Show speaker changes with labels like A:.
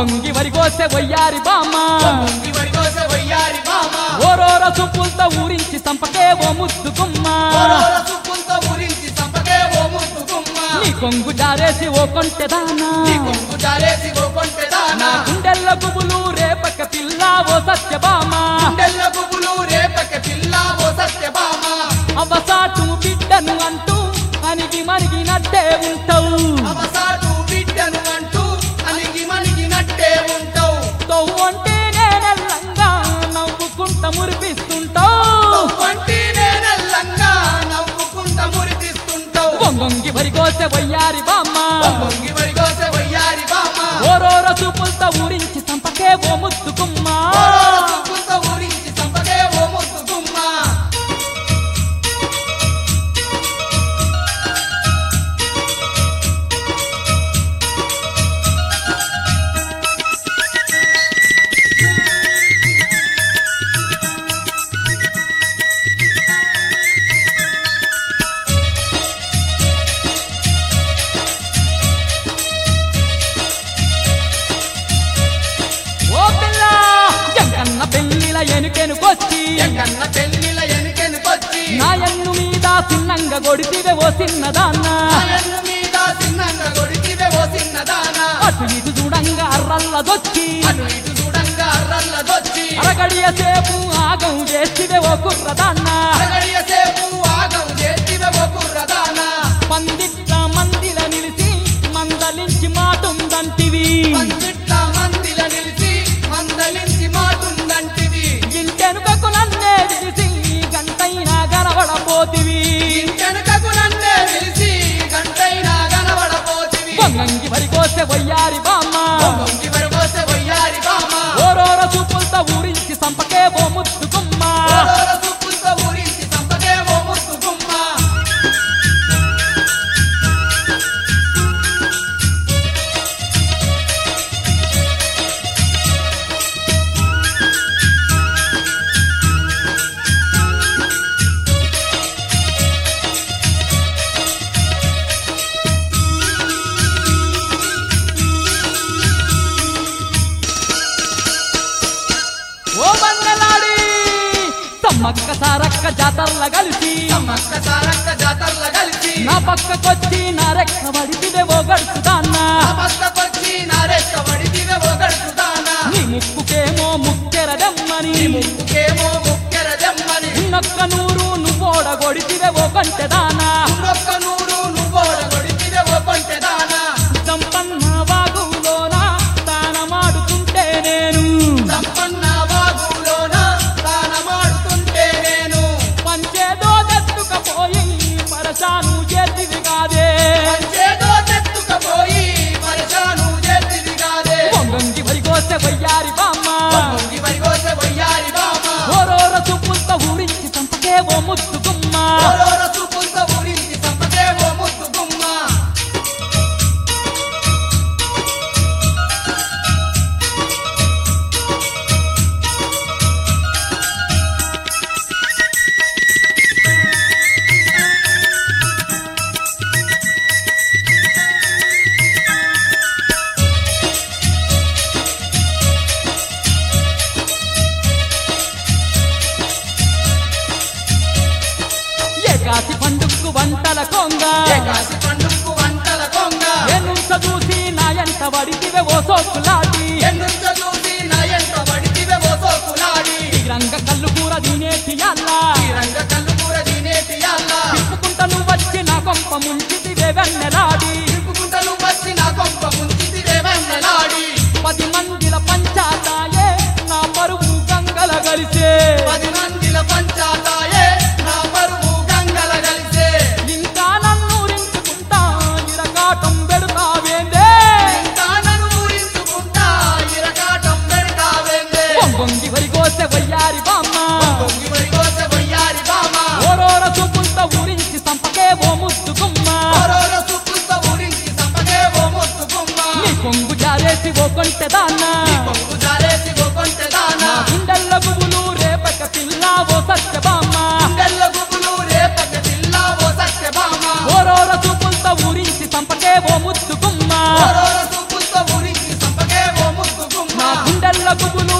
A: వంగొంగి వరిగోసే వయ్యారి బామ్మ
B: వంగొంగి వడిగోసే వయ్యారి బామ
A: ఓరోర సుప్పులతో ఊరించి సంపకే ఓ ముద్దు గుమ్మ
B: ఓరోల సుప్పులతో ఊరించి సంపకే ఓ ముద్దు గుమ్మ
A: నీ కొంగు జారేసి ఓ కొంటెదానా
B: నీ కొంగు జారేసి ఓ కొంటె
A: నా
B: దానా
A: గుండెల్ల గుబులు రేపక పిల్ల ఓ సత్యభామ
B: గుండెల్ల గుబులు రేపక పిల్ల ఓ సత్యభామ
A: అవసాటు బిడ్డను అంటూ అనిగి మరిగినట్టే ఉంటావు
B: అవసాటు బిడ్డను అంటూ అలిగి మనిగినట్టే ఉంటావు
A: తవ్వు అంటే నేనెల్లంగా నవ్వుకుంట మురిపిస్తుంటావు
B: వంటి నేనెల్లంగా నవ్వుకుంట మురిపిస్తుంటావు
A: వంగొంగి వరిగోసే వయ్యారి బామ్మ
B: వంగొంగి వడిగోసే వయ్యారి బామ
A: ఓరోర చూపులతో ఊరించి సంపకే ఓ ముద్దు గుమ్మ
B: ఓరోల సుప్పులతో ఊరించి సంపకే ఓ ముద్దు గుమ్మ
A: ఓ పిల్ల ఎంకన్న పెళ్లిల ఎనుకెనుకొచ్చి
B: ఎక్కన్న పెళ్లిల ఎనికెనుకొచ్చి
A: నా ఎన్ను మీద చిన్నంగా కొడితివే ఓ చిన్నదాన్న
B: ఆయన్ను మీద చిన్నంగా కొడితివే ఓ చిన్నదానా
A: అటు ఇటు చూడంగా అర్రల్లదొచ్చి
B: అటు ఇటు చూడంగా అర్రల్లదొచ్చి
A: అరగడియ సేపు ఆగం చేసివే ఓ కుర్రదాన్న
B: అరగడియ సేపు ఆగం చేతివే ఓ కుర్రదానా
A: పందిట్ల మందిల నిలిచి మందలించి మాటుందంటివి
B: పందిట్ల మందిల నిలిచి మందలించి మాటుందంటివి
A: ఇంటెనుకకు నన్నే విడిసి గంటైనా గనబడపోతివి
B: ఇంకెనకకు నన్నే పిలిచి గంటైనా కనబడపోతివి
A: వంగంగి వరికోసే వయ్యారి బామ్మ
B: వంగి వరబోసే వయ్యారి బామ
A: ఓరోర చూపులతో ఊరించి సంపకే ఓ ముద్దు గుమ్మ
B: ఓరోల సుప్పులతో ఊరించి సంపకే ఓ ముద్దు గుమ్మ
A: ఓ బంగళాడి సమ్మక్క సారక్క జాతరల కలిసి
B: సమ్మక్క సారక్క జాతరల కలిసి
A: నా పక్కకొచ్చి నా రెక్క పడితివే ఓ గడుచుదాన్న
B: ఆ పక్కకొచ్చి నారెక్క వడిదివే ఓ గడుచుదానా
A: నీ ముక్కుకేమో ముక్కెరదమ్మని
B: నీ ముక్కుకేమో ముక్కెర దెమ్మని
A: ఉన్నొక్క నూరు నువ్వోడ కొడితివే ఓ కంటెదానా
B: ఉన్నొక్క నూరు నువ్వోడ కొడితివే ఓ కొంటెదానా
A: సంపన్న వాగులోన తానమాడుతుంటే నేను
B: సంపన్న బాగులోన తానమాడుతుంటే నేను
A: పంచేదో దత్తుకపోయి పరశాను చేతివి కాదే
B: పంచేదో తెత్తుకపోయి పరిశాను చేతివి కాదే
A: వంగంగి వరికోసే వయ్యారి బామ్మ
B: వంగి వరిగోసె వయ్యారి బామ
A: ఓరోర చూపులతో ఊరించి సంపకే ఓ ముద్దు గుమ్మ
B: ఓరోర చూపులతో ఊరించి సంపకే ఓ ముద్దు గుమ్మ
A: ఏకాసి పండుగకు వంటల కొంగ
B: ఏకాసి పండుగకు వంటల కొంగ
A: ఎన్నుంచ చూసి నా ఎంట వడితివే ఓ సోకులాడి
B: ఎన్నుంచ చూసి నా ఎంట పడితివే ఓ సోకులాడి
A: రంగ కళ్ళు కూర తినేటి అల్లా
B: ఈ రంగ కళ్ళు కూర తినేటి అల్లా
A: తిప్పుకుంట నువ్వు వచ్చి నా కొంప ముంచితివే వెన్నెలాడి
B: తిప్పుకుంటలు వచ్చి నా కొంప ముంచితివే వెన్నెలాడి
A: పది మందిల పంచాతాయే నా పరువు గంగల కలిసే
B: పది మందిల పంచాతాయే నా పరువు గంగల కలిసే
A: ఇంకా నన్ను రించుకుంటా ఇరకాటం పెడతావేందే
B: ఇంకా నన్ను ఊరించుకుంటా ఇరకాటం పెడతావేందే
A: వంగొంగి వరికోసే వయ్యారి బామ్మ
B: పొంగి వరిగోసె వయ్యారి బామ
A: ఓరోర చూపులతో ఊరించి సంపకే ఓ ముద్దు గుమ్మ
B: ఓరోర సుప్పులతో ఊరించి సంపకే ఓ ముద్దు గుమ్మ
A: నీ కొంగు జారేసి ఓ కొంటెదాన్న
B: నీ పొంగు జారేసి ఓ కొంటెదానా
A: గుండెల్ల గుబులు రేపక పిల్ల ఓ సత్యబామ్మ
B: గుండెల్ల గుబులు రేపక పిల్ల ఓ సత్యభామ
A: ఓరోర చూపులతో ఊరించి సంపకే ఓ ముద్దు గుమ్మ
B: ఓరోర సుప్పులతో ఊరించి సంపకే ఓ ముద్దు
A: గుబులు